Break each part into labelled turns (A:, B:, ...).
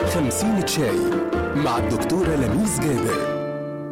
A: خمسين شاي مع الدكتورة لميس جابر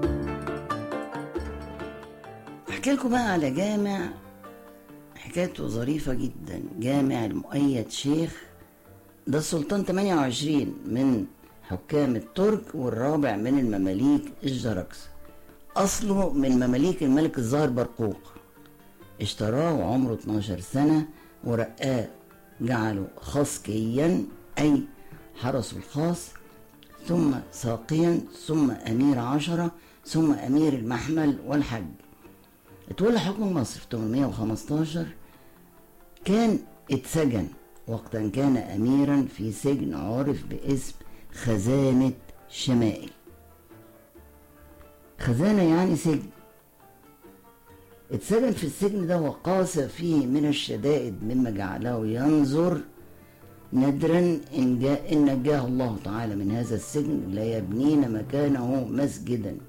B: احكي لكم بقى على جامع حكايته ظريفة جدا جامع المؤيد شيخ ده السلطان 28 من حكام الترك والرابع من المماليك الجركس أصله من مماليك الملك الظاهر برقوق اشتراه وعمره 12 سنة ورقاه جعله خاصكيا أي حرسه الخاص ثم ساقيا ثم أمير عشرة ثم أمير المحمل والحج اتولى حكم مصر في 815 كان اتسجن وقتا كان أميرا في سجن عرف باسم خزانة شمائل خزانة يعني سجن اتسجن في السجن ده وقاس فيه من الشدائد مما جعله ينظر ندرا إن, جاء إن نجاه الله تعالى من هذا السجن ليبنين مكانه مسجدا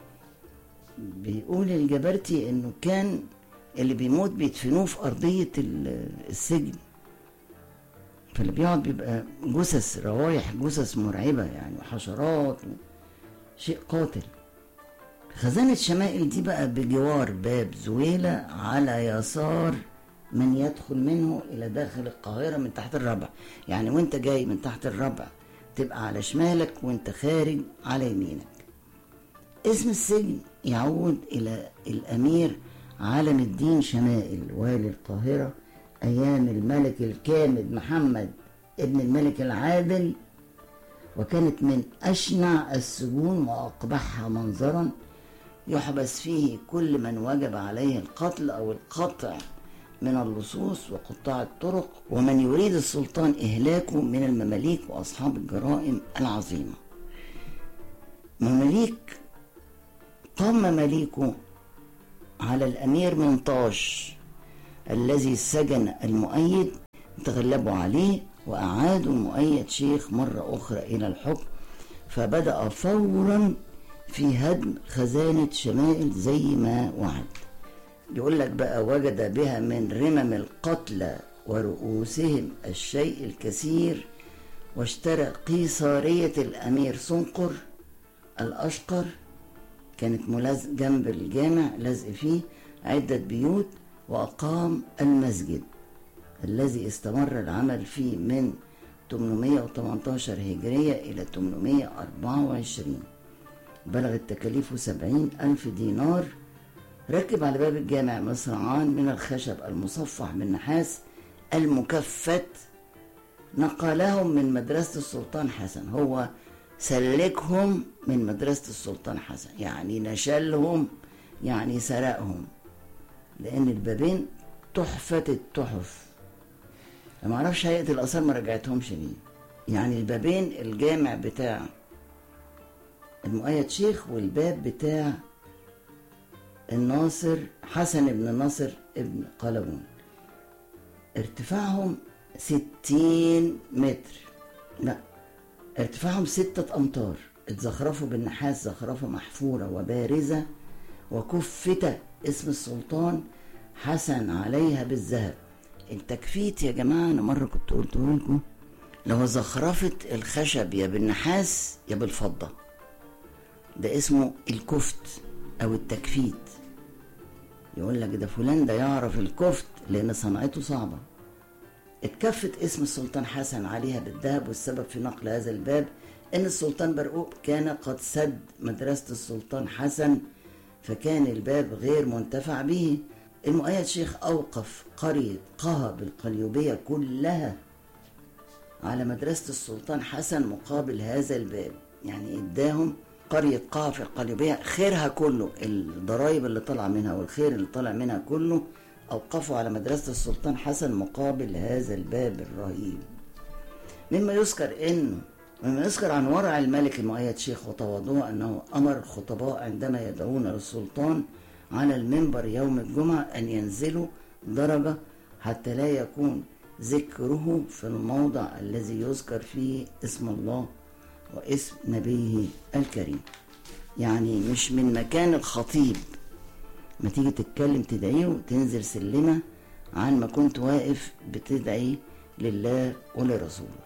B: بيقول الجبرتي انه كان اللي بيموت بيدفنوه في ارضية السجن فاللي بيقعد بيبقى جثث روايح جثث مرعبة يعني وحشرات شيء قاتل خزانة شمائل دي بقى بجوار باب زويلة على يسار من يدخل منه إلى داخل القاهرة من تحت الربع يعني وانت جاي من تحت الربع تبقى على شمالك وانت خارج على يمينك اسم السجن يعود إلى الأمير عالم الدين شمائل والي القاهرة أيام الملك الكامد محمد ابن الملك العادل وكانت من أشنع السجون وأقبحها منظرا يحبس فيه كل من وجب عليه القتل أو القطع من اللصوص وقطاع الطرق ومن يريد السلطان إهلاكه من المماليك وأصحاب الجرائم العظيمة مماليك قام مماليكه على الأمير منطاش الذي سجن المؤيد تغلبوا عليه وأعادوا المؤيد شيخ مرة أخرى إلى الحكم فبدأ فورا في هدم خزانة شمائل زي ما وعد يقول لك بقى وجد بها من رمم القتلى ورؤوسهم الشيء الكثير واشترى قيصارية الأمير سنقر الأشقر كانت ملازق جنب الجامع لازق فيه عدة بيوت وأقام المسجد الذي استمر العمل فيه من 818 هجرية إلى 824 بلغت تكاليفه 70 ألف دينار ركب على باب الجامع مصرعان من الخشب المصفح بالنحاس المكفت نقلهم من مدرسة السلطان حسن هو سلكهم من مدرسة السلطان حسن يعني نشلهم يعني سرقهم لأن البابين تحفة التحف ما اعرفش هيئة الآثار ما رجعتهمش ليه يعني البابين الجامع بتاع المؤيد شيخ والباب بتاع الناصر حسن بن ناصر ابن قلبون ارتفاعهم ستين متر لا ارتفاعهم ستة أمتار اتزخرفوا بالنحاس زخرفة محفورة وبارزة وكفت اسم السلطان حسن عليها بالذهب التكفيت يا جماعة أنا مرة كنت قلته لكم لو زخرفة الخشب يا بالنحاس يا بالفضة ده اسمه الكفت أو التكفيت يقول لك ده فلان ده يعرف الكفت لأن صنعته صعبة اتكفت اسم السلطان حسن عليها بالذهب والسبب في نقل هذا الباب ان السلطان برقوق كان قد سد مدرسة السلطان حسن فكان الباب غير منتفع به المؤيد شيخ اوقف قرية قهب القليوبية كلها على مدرسة السلطان حسن مقابل هذا الباب يعني اداهم قرية قاف القليوبية خيرها كله الضرائب اللي طلع منها والخير اللي طلع منها كله أوقفوا على مدرسة السلطان حسن مقابل هذا الباب الرهيب مما يذكر أنه مما يذكر عن ورع الملك المؤيد شيخ وتواضعه أنه أمر الخطباء عندما يدعون للسلطان على المنبر يوم الجمعة أن ينزلوا درجة حتى لا يكون ذكره في الموضع الذي يذكر فيه اسم الله واسم نبيه الكريم يعني مش من مكان الخطيب ما تيجي تتكلم تدعيه وتنزل سلمة عن ما كنت واقف بتدعي لله ولرسوله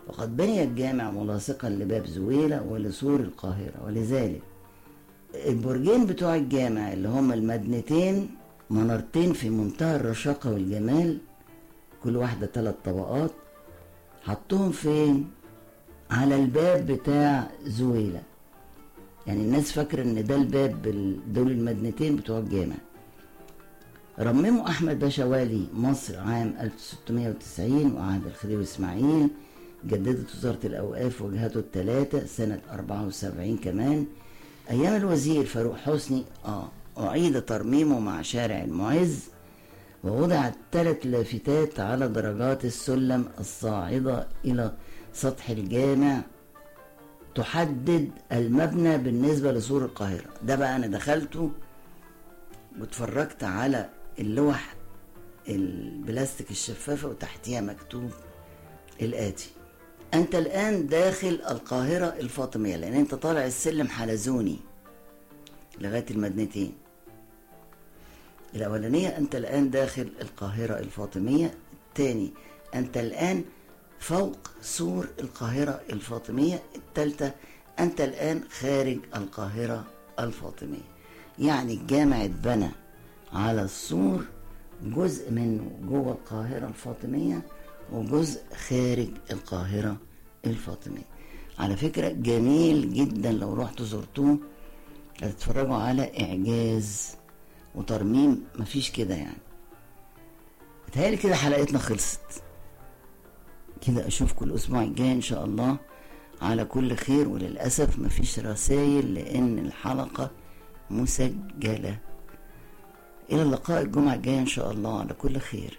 B: وقد بني الجامع ملاصقا لباب زويلة ولسور القاهرة ولذلك البرجين بتوع الجامع اللي هما المدنتين منارتين في منتهى الرشاقة والجمال كل واحدة ثلاث طبقات حطهم فين على الباب بتاع زويلة يعني الناس فاكرة ان ده الباب بال- دول المدنتين بتوع الجامع رمموا أحمد باشا والي مصر عام 1690 وعهد الخديوي إسماعيل جددت وزارة الأوقاف وجهاته الثلاثة سنة 74 كمان أيام الوزير فاروق حسني آه أعيد ترميمه مع شارع المعز ووضعت ثلاث لافتات على درجات السلم الصاعدة إلى سطح الجامع تحدد المبنى بالنسبة لسور القاهرة ده بقى أنا دخلته واتفرجت على اللوح البلاستيك الشفافة وتحتيها مكتوب الآتي أنت الآن داخل القاهرة الفاطمية لأن أنت طالع السلم حلزوني لغاية المدنتين الأولانية أنت الآن داخل القاهرة الفاطمية الثاني أنت الآن فوق سور القاهرة الفاطمية الثالثة أنت الآن خارج القاهرة الفاطمية يعني الجامع اتبنى على السور جزء منه جوه القاهرة الفاطمية وجزء خارج القاهرة الفاطمية على فكرة جميل جدا لو رحتوا زرتوه هتتفرجوا على إعجاز وترميم مفيش كده يعني بتهيألي كده حلقتنا خلصت كده أشوفكم الأسبوع الجاي إن شاء الله على كل خير وللأسف مفيش رسايل لأن الحلقة مسجلة إلى اللقاء الجمعة الجاية إن شاء الله على كل خير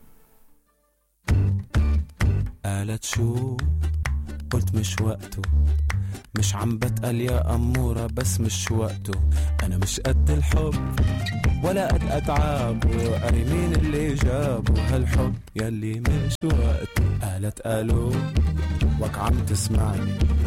C: قالت شو قلت مش وقته مش عم بتقل يا أمورة بس مش وقته أنا مش قد الحب ولا قد أتعابه قالي مين اللي جابه هالحب يلي مش وقته قالت قالوا وك عم تسمعني